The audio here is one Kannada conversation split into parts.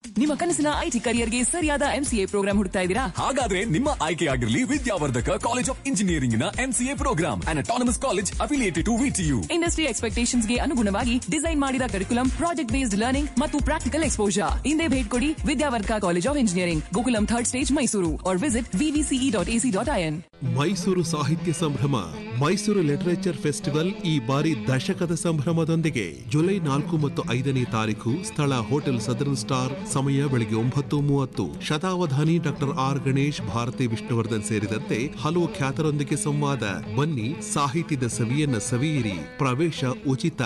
ನಿಮ್ಮ ಕನಸಿನ ಐಟಿ ಕರಿಯರ್ಗೆ ಸರಿಯಾದ ಎಂಸಿಎ ಪ್ರೋಗ್ರಾಂ ಹುಡುಕ್ತಾ ಇದ್ದೀರಾ ಹಾಗಾದ್ರೆ ನಿಮ್ಮ ಆಯ್ಕೆಯಾಗಿರಲಿ ವಿದ್ಯಾವರ್ಧಕ ಕಾಲೇಜ್ ಆಫ್ ಇಂಜಿನಿಯರಿಂಗ್ ನ MCA program and autonomous college affiliated to VTU industry expectations ಗೆ ಅನುಗುಣವಾಗಿ ಡಿಸೈನ್ ಮಾಡಿದ ಕರಿಕುಲಂ ಪ್ರಾಜೆಕ್ಟ್ ಬೇಸ್ಡ್ ಲರ್ನಿಂಗ್ ಮತ್ತು ಪ್ರಾಕ್ಟಿಕಲ್ ಎಕ್ಸ್ಪೋಜರ್ ಹಿಂದೆ ಭೇಟಿ ಕೊಡಿ Vidyavardhaka college of engineering Gokulam third stage Mysuru or visit VVCE dot AC dot IN Mysuru Sahitya Sambhrama Mysuru literature festival ಈ ಬಾರಿ ದಶಕದ ಸಂಭ್ರಮದೊಂದಿಗೆ ಜುಲೈ ನಾಲ್ಕು ಮತ್ತು ಐದನೇ ತಾರೀಕು ಸ್ಥಳ ಹೋಟೆಲ್ ಸದರ್ನ್ ಸ್ಟಾರ್ ಸಮಯ ಬೆಳಗ್ಗೆ ಒಂಬತ್ತು ಮೂವತ್ತು ಶತಾವಧಾನಿ ಡಾಕ್ಟರ್ ಆರ್ ಗಣೇಶ್ ಭಾರತಿ ವಿಷ್ಣುವರ್ಧನ್ ಸೇರಿದಂತೆ ಹಲವು ಖ್ಯಾತರೊಂದಿಗೆ ಸಂವಾದ ಬನ್ನಿ ಸಾಹಿತ್ಯದ ಸವಿಯನ್ನ ಸವಿಯಿರಿ ಪ್ರವೇಶ ಉಚಿತ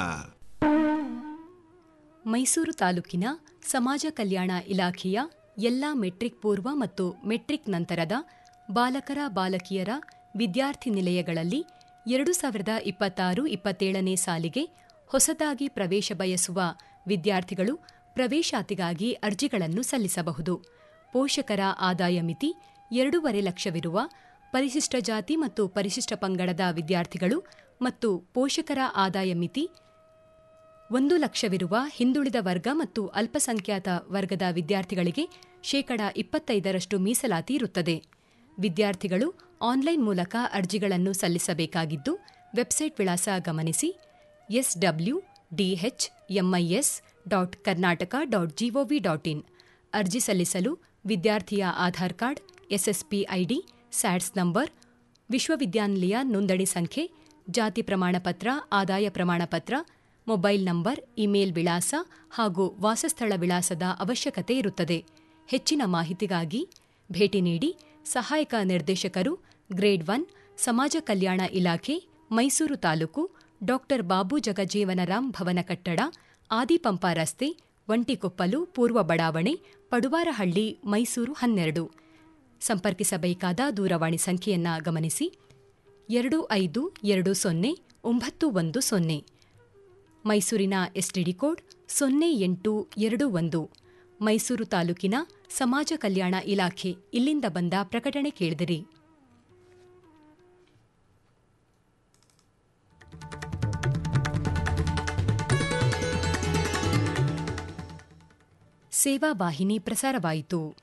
ಮೈಸೂರು ತಾಲೂಕಿನ ಸಮಾಜ ಕಲ್ಯಾಣ ಇಲಾಖೆಯ ಎಲ್ಲ ಮೆಟ್ರಿಕ್ ಪೂರ್ವ ಮತ್ತು ಮೆಟ್ರಿಕ್ ನಂತರದ ಬಾಲಕರ ಬಾಲಕಿಯರ ವಿದ್ಯಾರ್ಥಿ ನಿಲಯಗಳಲ್ಲಿ ಎರಡು ಸಾವಿರದ ಇಪ್ಪತ್ತಾರು ಇಪ್ಪತ್ತೇಳನೇ ಸಾಲಿಗೆ ಹೊಸದಾಗಿ ಪ್ರವೇಶ ಬಯಸುವ ವಿದ್ಯಾರ್ಥಿಗಳು ಪ್ರವೇಶಾತಿಗಾಗಿ ಅರ್ಜಿಗಳನ್ನು ಸಲ್ಲಿಸಬಹುದು ಪೋಷಕರ ಆದಾಯ ಮಿತಿ ಎರಡೂವರೆ ಲಕ್ಷವಿರುವ ಪರಿಶಿಷ್ಟ ಜಾತಿ ಮತ್ತು ಪರಿಶಿಷ್ಟ ಪಂಗಡದ ವಿದ್ಯಾರ್ಥಿಗಳು ಮತ್ತು ಪೋಷಕರ ಆದಾಯ ಮಿತಿ ಒಂದು ಲಕ್ಷವಿರುವ ಹಿಂದುಳಿದ ವರ್ಗ ಮತ್ತು ಅಲ್ಪಸಂಖ್ಯಾತ ವರ್ಗದ ವಿದ್ಯಾರ್ಥಿಗಳಿಗೆ ಶೇಕಡ ಇಪ್ಪತ್ತೈದರಷ್ಟು ಮೀಸಲಾತಿ ಇರುತ್ತದೆ ವಿದ್ಯಾರ್ಥಿಗಳು ಆನ್ಲೈನ್ ಮೂಲಕ ಅರ್ಜಿಗಳನ್ನು ಸಲ್ಲಿಸಬೇಕಾಗಿದ್ದು ವೆಬ್ಸೈಟ್ ವಿಳಾಸ ಗಮನಿಸಿ S W DH MIS dot Karnataka dot GOV dot in ಅರ್ಜಿ ಸಲ್ಲಿಸಲು ವಿದ್ಯಾರ್ಥಿಯ Aadhaar card SSP ID SATS number ವಿಶ್ವವಿದ್ಯಾನಿಲಯ ನೋಂದಣಿ ಸಂಖ್ಯೆ ಜಾತಿ ಪ್ರಮಾಣಪತ್ರ ಆದಾಯ ಪ್ರಮಾಣಪತ್ರ ಮೊಬೈಲ್ ನಂಬರ್ ಇಮೇಲ್ ವಿಳಾಸ ಹಾಗೂ ವಾಸಸ್ಥಳ ವಿಳಾಸದ ಅವಶ್ಯಕತೆ ಇರುತ್ತದೆ ಹೆಚ್ಚಿನ ಮಾಹಿತಿಗಾಗಿ ಭೇಟಿ ನೀಡಿ ಸಹಾಯಕ ನಿರ್ದೇಶಕರು ಗ್ರೇಡ್ ಒನ್ ಸಮಾಜ ಕಲ್ಯಾಣ ಇಲಾಖೆ ಮೈಸೂರು ತಾಲೂಕು ಡಾಕ್ಟರ್ ಬಾಬು ಜಗಜೀವನರಾಮ್ ಭವನ ಕಟ್ಟಡ ಆದಿಪಂಪ ರಸ್ತೆ ಒಂಟಿಕೊಪ್ಪಲು ಪೂರ್ವ ಬಡಾವಣೆ ಪಡುವಾರಹಳ್ಳಿ ಮೈಸೂರು ಹನ್ನೆರಡು ಸಂಪರ್ಕಿಸಬೇಕಾದ ದೂರವಾಣಿ ಸಂಖ್ಯೆಯನ್ನ ಗಮನಿಸಿ ಎರಡು ಐದು ಎರಡು ಸೊನ್ನೆ ಒಂಬತ್ತು ಒಂದು ಸೊನ್ನೆ ಮೈಸೂರಿನ ಎಸ್ಟಿಡಿ ಕೋಡ್ ಸೊನ್ನೆ ಎಂಟು ಎರಡು ಒಂದು ಮೈಸೂರು ತಾಲೂಕಿನ ಸಮಾಜ ಕಲ್ಯಾಣ ಇಲಾಖೆ ಇಲ್ಲಿಂದ ಬಂದ ಪ್ರಕಟಣೆ ಕೇಳಿದಿರಿ ಸೇವಾ ವಾಹಿನಿ ಪ್ರಸಾರವಾಯಿತು